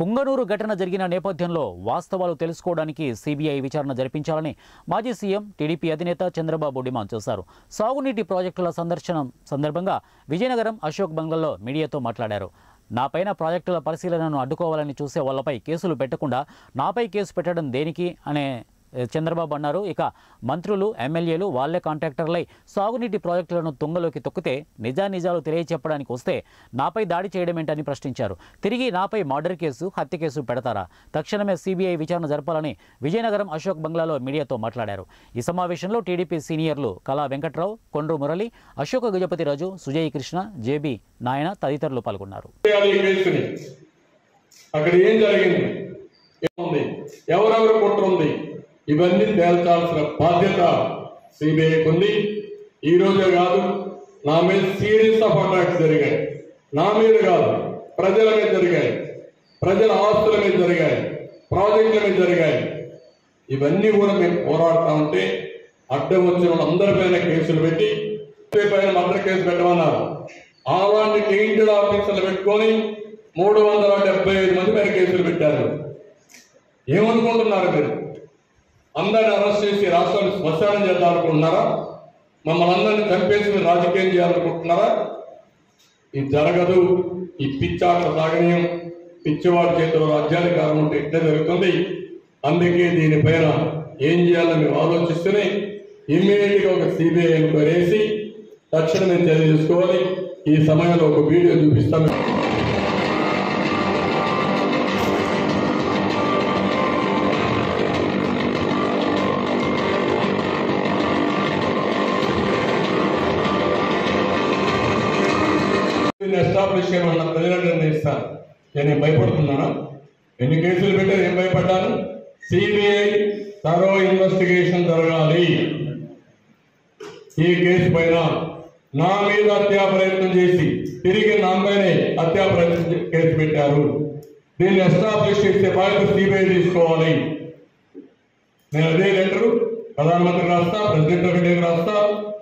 పుంగనూరు ఘటన జరిగిన నేపథ్యంలో వాస్తవాలు తెలుసుకోవడానికి సిబిఐ విచారణ జరిపించాలని మాజీ సీఎం టీడీపీ అధినేత చంద్రబాబు డిమాండ్ చేశారు సాగునీటి ప్రాజెక్టుల సందర్శనం సందర్భంగా విజయనగరం అశోక్ బంగ్లాలో మీడియాతో మాట్లాడారు నాపైన ప్రాజెక్టుల పరిశీలనను అడ్డుకోవాలని చూసే వాళ్ళపై కేసులు పెట్టకుండా నాపై కేసు పెట్టడం దేనికి అనే ఏ, చంద్రబాబు అన్నారు ఇక మంత్రులు ఎమ్మెల్యేలు వాళ్లే కాంట్రాక్టర్లై సాగునీటి ప్రాజెక్టులను తుంగలోకి తొక్కితే నిజానిజాలు తెలియచెప్పడానికి వస్తే నాపై దాడి చేయడమేంటని ప్రశ్నించారు తిరిగి నాపై మర్డర్ కేసు హత్య కేసు పెడతారా తక్షణమే సిబిఐ విచారణ జరపాలని విజయనగరం అశోక్ బంగ్లాలో మీడియాతో మాట్లాడారు ఈ సమావేశంలో టీడీపీ సీనియర్లు కళా వెంకట్రావు కొండ్రు మురళి అశోక గజపతిరాజు సుజయ్ కృష్ణ జేబీ నాయన తదితరులు పాల్గొన్నారు చేయాలి ఈ కేసుని అక్కడ ఏం జరిగింది ఏముంది ఎవరెవరు కుట్ర ఉంది ఇవన్నీ తేల్చాల్సిన బాధ్యత సిబిఐకి ఉంది ఈ రోజే కాదు నా మీద సిరీస్ ఆఫ్ అటాక్స్ జరిగాయి నా మీద కాదు ప్రజల మీద జరిగాయి ప్రజల ఆస్తుల మీద జరిగాయి ప్రాజెక్టుల మీద జరిగాయి ఇవన్నీ కూడా మేము పోరాడుతా ఉంటే అడ్డం వచ్చిన వాళ్ళందరిపైన కేసులు పెట్టి పైన మర్డర్ కేసు పెట్టమన్నారు అలాంటి టెయింటెడ్ ఆఫీసర్లు పెట్టుకొని మూడు వందల డెబ్బై ఐదు మంది మీద కేసులు పెట్టారు ఏమనుకుంటున్నారు మీరు అందరిని అరెస్ట్ చేసి రాష్ట్రాన్ని శ్మశానం చేద్దాం అనుకుంటున్నారా మమ్మల్ని అందరిని చంపేసి మీరు రాజకీయం చేయాలనుకుంటున్నారా ఇది జరగదు ఈ పిచ్చాట సాగనీయం పిచ్చివాడి చేతిలో రాజ్యాధికారం ఉంటే ఇట్లే జరుగుతుంది అందుకే దీనిపైన ఏం చేయాలని మేము ఆలోచిస్తూనే ఇమ్మీడియట్ గా ఒక సిబిఐ ఎంక్వైరీ వేసి తక్షణమే చర్య తీసుకోవాలి ఈ సమయంలో ఒక వీడియో చూపిస్తాను దీన్ని ఎస్టాబ్లిష్ చేయమన్న ప్రజలను నిర్ణయిస్తాను నేను భయపడుతున్నానా ఎన్ని కేసులు పెట్టారు ఏం భయపడ్డాను సిబిఐ తరో ఇన్వెస్టిగేషన్ జరగాలి ఈ కేసు పైన నా మీద హత్యా ప్రయత్నం చేసి తిరిగి నా పైనే హత్యా ప్రయత్నం చే- కేసు పెట్టారు దీన్ని ఎస్టాబ్లిష్ చేసే బాధ్యత సిబిఐ తీసుకోవాలి నేను అదే లెటరు ప్రధానమంత్రికి రాస్తా ప్రెసిడెంట్ ఆఫ్ ఇండియాకి రాస్తా